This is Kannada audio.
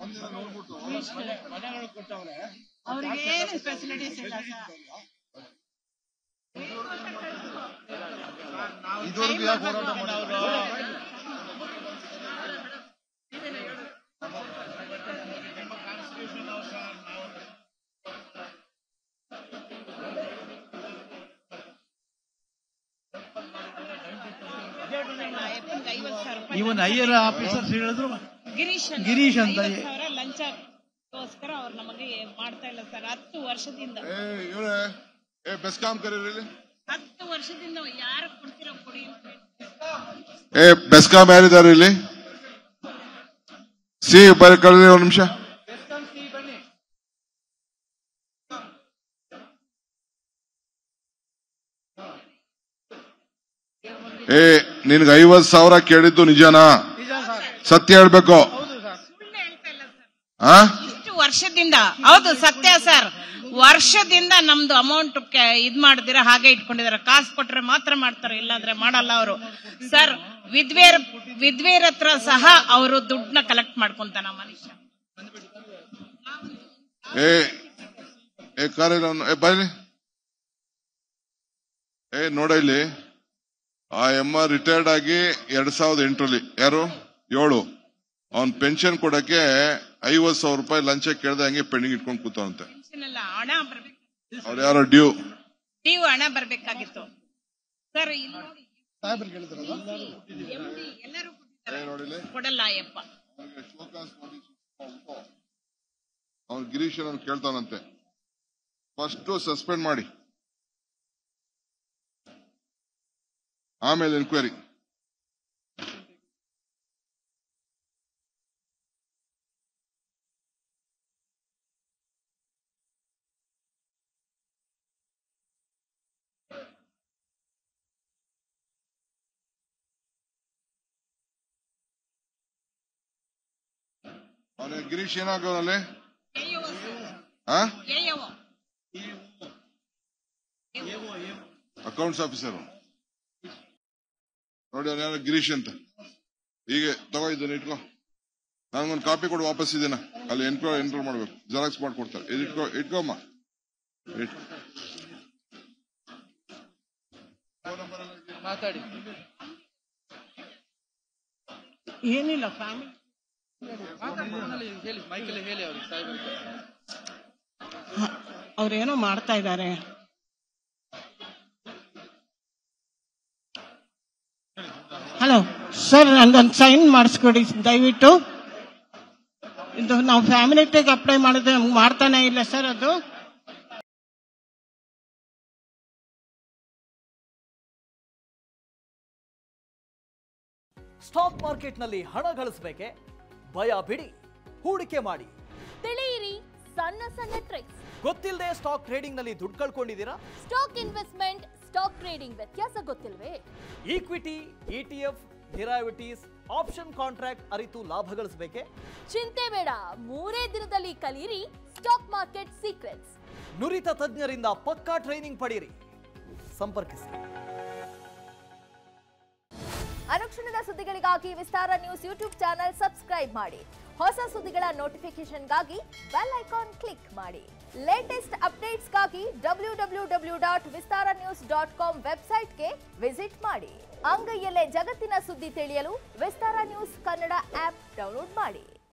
ಅವ್ರಿಗೆ ಏನು ಫೆಸಿಲಿಟೀಸ್ ಇಲ್ಲ ಸರ್ ಇದುವರೆಗೂ ಯಾಕೆ ಹೋರಾಟ ಮಾಡಿದ್ರು ಅಯ್ಯಪ್ಪನ್ಗೆ ಐವತ್ತು ಸಾವಿರ ರೂಪಾಯಿ ಇವನ್ ಹೈಯರ್ ಆಫೀಸರ್ಸ್ ಹೇಳಿದ್ರು ಗಿರೀಶ್ ಅಂತ ಗಿರೀಶ್ ಅಂತ. ಐವತ್ತು ಸಾವಿರ ಲಂಚಕ್ಕೋಸ್ಕರ ಅವ್ರು ನಮಗೆ ಮಾಡ್ತಾ ಇಲ್ಲ ಸರ್ ಹತ್ತು ವರ್ಷದಿಂದ ಏ ಇವ್ರೆ ಏ ಬೆಸ್ಕಾಂ ಕರೀರಿ ಇಲ್ಲಿ. ಹತ್ತು ವರ್ಷದಿಂದ ಯಾರು ಕೊಡ್ತೀರೋ ಕೊಡಿ ಅಂತ ಹೇಳಿ. ಏ ಬೆಸ್ಕಾಂ ಯಾರಿದ್ದಾರೆ ಇಲ್ಲಿ ಸಿ ಬರೀ ಕಳ್ರಿ ಒಂದ್ ನಿಮಿಷ ಏ ನಿನ್ಗೆ ಐವತ್ ಸಾವಿರ ಕೇಳಿದ್ದು ನಿಜನಾ ನಿಜ ಸರ್ ಸತ್ಯ ಹೇಳ್ಬೇಕು ಹೌದು ಸರ್ ಸುಳ್ಳು ಹೇಳ್ತಾ ಇಲ್ಲ ಸರ್ ಆ ಇಷ್ಟು ವರ್ಷದಿಂದ ಹೌದು ಸತ್ಯ ಸರ್ ವರ್ಷದಿಂದ ನಮ್ದು ಅಮೌಂಟ್ ಇದ್ ಮಾಡಿದಿರ ಹಾಗೆ ಇಟ್ಕೊಂಡಿದಾರೆ ಕಾಸು ಕೊಟ್ರೆ ಮಾತ್ರ ಮಾಡ್ತಾರೆ ಇಲ್ಲಾಂದ್ರೆ ಮಾಡಲ್ಲ ಅವರು ಸರ್ ವಿದ್ವೇರ್ ವಿದ್ವೇರ್ ಹತ್ರ ಸಹ ಅವರು ದುಡ್ಡನ್ನ ಕಲೆಕ್ಟ್ ಮಾಡ್ಕೊಂತಾನ ಮನುಷ್ಯ ಏ ಏ ಕಾರಿಲ್ಲ ಅವ್ನು. ಏ ಬರಲಿ ಏ ನೋಡ ಇಲ್ಲಿ ಆ ಎಮ್ಮ ರಿಟೈರ್ಡ್ ಆಗಿ ಎರಡ್ ಸಾವಿರದ ಎಂಟರಲ್ಲಿ ಯಾರು ಏಳು ಅವನ್ ಪೆನ್ಷನ್ ಕೊಡಕ್ಕೆ ಐವತ್ ಸಾವಿರ ರೂಪಾಯಿ ಲಂಚ ಕೇಳ್ದೆ ಹಂಗೆ ಪೆಂಡಿಂಗ್ ಇಟ್ಕೊಂಡು ಕೂತವಂತೆ Pension ಅಲ್ಲ ಹಣ ಬರ್ಬೇಕು ಅವ್ರು ಯಾರೋ ಡ್ಯೂ ನೀವು ಹಣ ಬರ್ಬೇಕಾಗಿತ್ತು ಸರ್ ಇಲ್ಲಿ ನೋಡಿ ಸಾಹೇಬ್ರಿಗೆ ಹೇಳಿದ್ರಲ್ಲ MD ಎಲ್ಲರೂ ಕೊಟ್ಟಿದ್ದಾರೆ. ನೋಡಿಲಿ ಕೊಡಲ್ಲ ಅಯ್ಯಪ್ಪ ಅವ್ನು ಗಿರೀಶ್ ಅವ್ನು ಕೇಳ್ತಾನಂತೆ ಫಸ್ಟ್ ಸಸ್ಪೆಂಡ್ ಮಾಡಿ ಆಮೇಲೆ ಎನ್ಕ್ವೈರಿ ಅವನಿಗೆ ಗಿರೀಶ್ ಏನಾಗೋನಲ್ಲಿ AO ಸರ್. ಆ AO. ಅಕೌಂಟ್ಸ್ ಆಫೀಸರ್ ನೋಡಿ ಅವನ ಗಿರೀಶ್ ಅಂತ ಹೀಗೆ ತಗೋ ಇದನ್ನ ಇಟ್ಕೋ ನನಗೊಂದು ಕಾಪಿ ಕೊಡು ವಾಪಸ್ ಇದನ್ನ ಅಲ್ಲಿ ಎನ್ಕ್ರೋ ಎಂಟ್ರ್ ಮಾಡ್ಬೇಕು ಜೆರಾಕ್ಸ್ ಮಾಡ್ಕೊಡ್ತಾರೆ ಇದು ಇಟ್ಕೋ ಇಟ್ಕೋಮ್ಮ ಇಟ್- ಮಾತಾಡಿ ಏನಿಲ್ಲ ಫ್ಯಾಮಿಲಿ ಹೇಳಿ ಮೈಕಲ್ಲಿ ಹೇಳಿ ಅವ್ರಿಗೆ ಸಾಹೇಬ್ರಿಗೆ ಅವ್ರೇನೋ ಮಾಡ್ತಾ ಇದ್ದಾರೆ ಹಲೋ ಸರ್ ನಂದೊಂದು ಸೈನ್ ಮಾಡಿಸ್ಕೊಡಿ ದಯವಿಟ್ಟು ಇದು ನಾವು ಫ್ಯಾಮಿಲಿ ಟೇಕ್ ಅಪ್ಲೈ ಮಾಡಿದ್ರೆ ನಮ್ಗೆ ಮಾಡ್ತಾನೆ ಇಲ್ಲ ಸರ್ ಅದು ಸ್ಟಾಕ್ ಮಾರ್ಕೆಟ್ನಲ್ಲಿ ಹಣ ಗಳಿಸಬೇಕೆ ಭಯ ಬಿಡಿ ಹೂಡಿಕೆ ಮಾಡಿ ತಿಳಿಯಿರಿ ಸಣ್ಣ ಸಣ್ಣ ಟ್ರಿಕ್ಸ್ ಗೊತ್ತಿಲ್ಲದೆ ಸ್ಟಾಕ್ ಟ್ರೇಡಿಂಗ್ ನಲ್ಲಿ ದುಡ್ಡು ಕಳ್ಕೊಂಡಿದ್ದೀರಾ ಸ್ಟಾಕ್ ಇನ್ವೆಸ್ಟ್ಮೆಂಟ್ ಸ್ಟಾಕ್ ಟ್ರೇಡಿಂಗ್ ವ್ಯತ್ಯಾಸ ಗೊತ್ತಿಲ್ವೇ equity ETF derivatives option contract ಅರಿತು ಲಾಭ ಗಳಿಸಬೇಕೆ ಚಿಂತೆ ಬೇಡ ಮೂರೇ ದಿನದಲ್ಲಿ ಕಲಿಯಿರಿ ಸ್ಟಾಕ್ ಮಾರ್ಕೆಟ್ ಸೀಕ್ರೆಟ್ಸ್ ನುರಿತ ತಜ್ಞರಿಂದ ಪಕ್ಕಾ ಟ್ರೈನಿಂಗ್ ಪಡೆಯಿರಿ ಸಂಪರ್ಕಿಸಿ ಅನುಕ್ಷಣದ ಸುದ್ದಿಗಳಿಗಾಗಿ Vistara news YouTube channel subscribe ಮಾಡಿ ಹೊಸ ಸುದ್ದಿಗಳ ನೋಟಿಫಿಕೇಶನ್ಗಾಗಿ ಬೆಲ್ ಐಕಾನ್ ಕ್ಲಿಕ್ ಮಾಡಿ ಲೇಟೆಸ್ಟ್ ಅಪ್ಡೇಟ್ಸ್ಗಾಗಿ W W W dot Vistara news dot com ವೆಬ್ಸೈಟ್ಗೆ ವಿಸಿಟ್ ಮಾಡಿ ಅಂಗೈಯಲ್ಲೇ ಜಗತ್ತಿನ ಸುದ್ದಿ ತಿಳಿಯಲು Vistara news Kannada app download ಮಾಡಿ